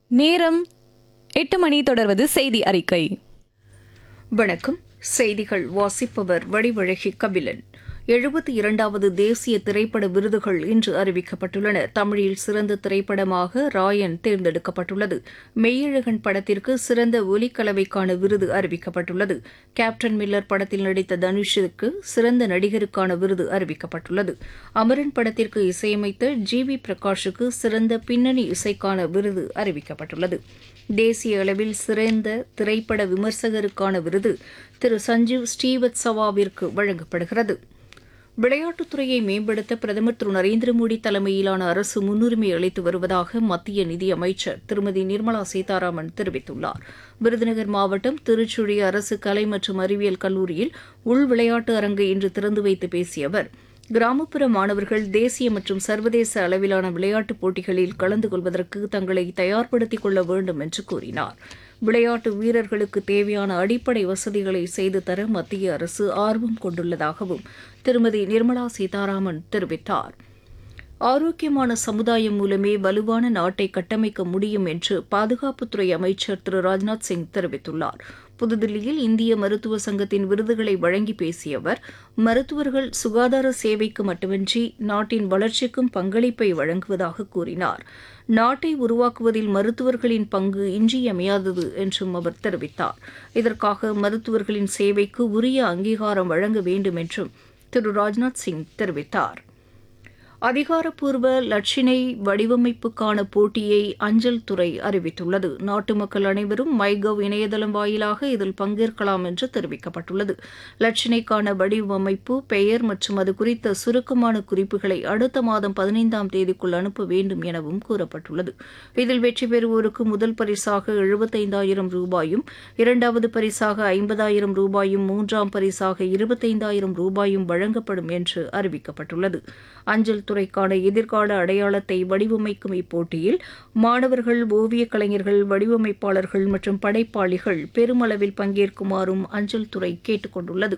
நேரம் எட்டு மணி தொடர்வது செய்தி அறிக்கை வணக்கம் செய்திகள் வாசிப்பவர் வடிவழகி கபிலன் எழுபத்தி இரண்டாவது தேசிய திரைப்பட விருதுகள் இன்று அறிவிக்கப்பட்டுள்ளன தமிழில் சிறந்த திரைப்படமாக ராயன் தேர்ந்தெடுக்கப்பட்டுள்ளது மெய்யழகன் படத்திற்கு சிறந்த ஒலிக்கலவைக்கான விருது அறிவிக்கப்பட்டுள்ளது கேப்டன் மில்லர் படத்தில் நடித்த தனுஷுக்கு சிறந்த நடிகருக்கான விருது அறிவிக்கப்பட்டுள்ளது அமரன் படத்திற்கு இசையமைத்த ஜி வி பிரகாஷுக்கு சிறந்த பின்னணி இசைக்கான விருது அறிவிக்கப்பட்டுள்ளது தேசிய அளவில் சிறந்த திரைப்பட விமர்சகருக்கான விருது திரு சஞ்சீவ் ஸ்ரீவத்சவாவிற்கு வழங்கப்படுகிறது விளையாட்டுத்துறையை மேம்படுத்த பிரதமர் திரு நரேந்திர மோடி தலைமையிலான அரசு முன்னுரிமை அளித்து வருவதாக மத்திய நிதியமைச்சர் திருமதி நிர்மலா சீதாராமன் தெரிவித்துள்ளார் விருதுநகர் மாவட்டம் திருச்சுழி அரசு கலை மற்றும் அறிவியல் கல்லூரியில் உள் விளையாட்டு அரங்கை இன்று திறந்து வைத்து பேசிய அவர் கிராமப்புற மாணவர்கள் தேசிய மற்றும் சர்வதேச அளவிலான விளையாட்டுப் போட்டிகளில் கலந்து கொள்வதற்கு தங்களை தயார்படுத்திக் கொள்ள வேண்டும் என்று கூறினார் விளையாட்டு வீரர்களுக்கு தேவையான அடிப்படை வசதிகளை செய்து தர மத்திய அரசு ஆர்வம் கொண்டுள்ளதாகவும் திருமதி நிர்மலா சீதாராமன் தெரிவித்தார் ஆரோக்கியமான சமுதாயம் மூலமே வலுவான நாட்டை கட்டமைக்க முடியும் என்று பாதுகாப்புத்துறை அமைச்சர் திரு ராஜ்நாத் சிங் தெரிவித்துள்ளார் புதுதில்லியில் இந்திய மருத்துவ சங்கத்தின் விருதுகளை வழங்கி பேசிய அவர் மருத்துவர்கள் சுகாதார சேவைக்கு மட்டுமின்றி நாட்டின் வளர்ச்சிக்கும் பங்களிப்பை வழங்குவதாக கூறினார் நாட்டை உருவாக்குவதில் மருத்துவர்களின் பங்கு இன்றியமையாதது என்றும் அவர் தெரிவித்தார் இதற்காக மருத்துவர்களின் சேவைக்கு உரிய அங்கீகாரம் வழங்க வேண்டும் என்றும் திரு ராஜ்நாத் சிங் தெரிவித்தார் அதிகாரப்பூர்வ லட்சினை வடிவமைப்புக்கான போட்டியை அஞ்சல் துறை அறிவித்துள்ளது நாட்டு மக்கள் அனைவரும் மைகவ் இணையதளம் வாயிலாக இதில் பங்கேற்கலாம் என்று தெரிவிக்கப்பட்டுள்ளது லட்சினைக்கான வடிவமைப்பு பெயர் மற்றும் அது குறித்த சுருக்கமான குறிப்புகளை அடுத்த மாதம் பதினைந்தாம் தேதிக்குள் அனுப்ப வேண்டும் எனவும் கூறப்பட்டுள்ளது இதில் வெற்றி பெறுவோருக்கு முதல் பரிசாக எழுபத்தைந்தாயிரம் ரூபாயும் இரண்டாவது பரிசாக ஐம்பதாயிரம் ரூபாயும் மூன்றாம் பரிசாக இருபத்தைந்தாயிரம் ரூபாயும் வழங்கப்படும் என்று அறிவிக்கப்பட்டுள்ளது அஞ்சல் துறைக்கான எதிர்கால அடையாளத்தை வடிவமைக்கும் இப்போட்டியில் மாணவர்கள் ஓவியக் கலைஞர்கள் வடிவமைப்பாளர்கள் மற்றும் படைப்பாளிகள் பெருமளவில் பங்கேற்குமாறும் அஞ்சல் துறை கேட்டுக் கொண்டுள்ளது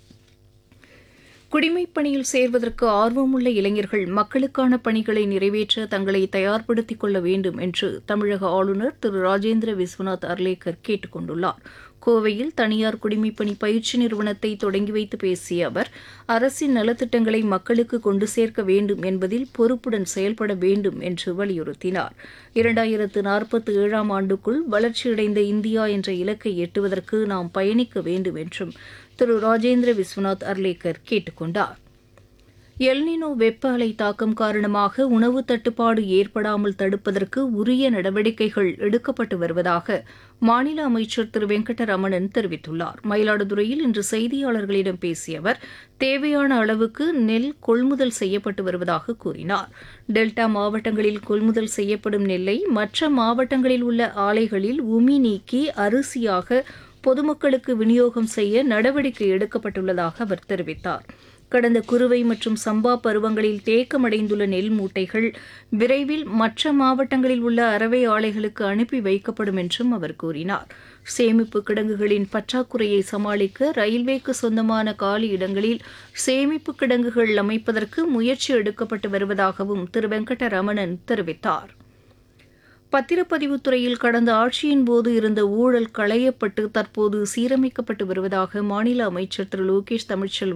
குடிமைப் பணியில் சேர்வதற்கு ஆர்வமுள்ள இளைஞர்கள் மக்களுக்கான பணிகளை நிறைவேற்ற தங்களை தயார்படுத்திக் கொள்ள வேண்டும் என்று தமிழக ஆளுநர் திரு ராஜேந்திர விஸ்வநாத் அர்லேக்கர் கேட்டுக் கொண்டுள்ளார் கோவையில் தனியார் குடிமைப்பணி பயிற்சி நிறுவனத்தை தொடங்கி வைத்து பேசிய அவர் அரசின் நலத்திட்டங்களை மக்களுக்கு கொண்டு சேர்க்க வேண்டும் என்பதில் பொறுப்புடன் செயல்பட வேண்டும் என்று வலியுறுத்தினார் இரண்டாயிரத்து நாற்பத்தி ஏழாம் ஆண்டுக்குள் வளர்ச்சியடைந்த இந்தியா என்ற இலக்கை எட்டுவதற்கு நாம் பயணிக்க வேண்டும் என்றும் திரு ராஜேந்திர விஸ்வநாத் அர்லேக்கர் கேட்டுக் கொண்டார் எல்னினோ வெப்ப அலை தாக்கம் காரணமாக உணவு தட்டுப்பாடு ஏற்படாமல் தடுப்பதற்கு உரிய நடவடிக்கைகள் எடுக்கப்பட்டு வருவதாக மாநில அமைச்சர் திரு வெங்கடரமணன் தெரிவித்துள்ளார் மயிலாடுதுறையில் இன்று செய்தியாளர்களிடம் பேசிய அவர் தேவையான அளவுக்கு நெல் கொள்முதல் செய்யப்பட்டு வருவதாக கூறினார் டெல்டா மாவட்டங்களில் கொள்முதல் செய்யப்படும் நெல்லை மற்ற மாவட்டங்களில் உள்ள ஆலைகளில் உமி நீக்கி அரிசியாக பொதுமக்களுக்கு விநியோகம் செய்ய நடவடிக்கை எடுக்கப்பட்டுள்ளதாக அவர் தெரிவித்தார் கடந்த குறுவை மற்றும் சம்பா பருவங்களில் தேக்கமடைந்துள்ள நெல் மூட்டைகள் விரைவில் மற்ற மாவட்டங்களில் உள்ள அரவை ஆலைகளுக்கு அனுப்பி வைக்கப்படும் என்றும் அவர் கூறினார் சேமிப்பு கிடங்குகளின் பற்றாக்குறையை சமாளிக்க ரயில்வேக்கு சொந்தமான காலி இடங்களில் சேமிப்பு கிடங்குகள் அமைப்பதற்கு முயற்சி எடுக்கப்பட்டு வருவதாகவும் திரு வெங்கடரமணன் தெரிவித்தார் பத்திரப்பதிவுத் துறையில் கடந்த ஆட்சியின் போது இருந்த ஊழல் களையப்பட்டு தற்போது சீரமைக்கப்பட்டு வருவதாக மாநில அமைச்சர் திரு லோகேஷ் தமிழ்ச்செல்வன்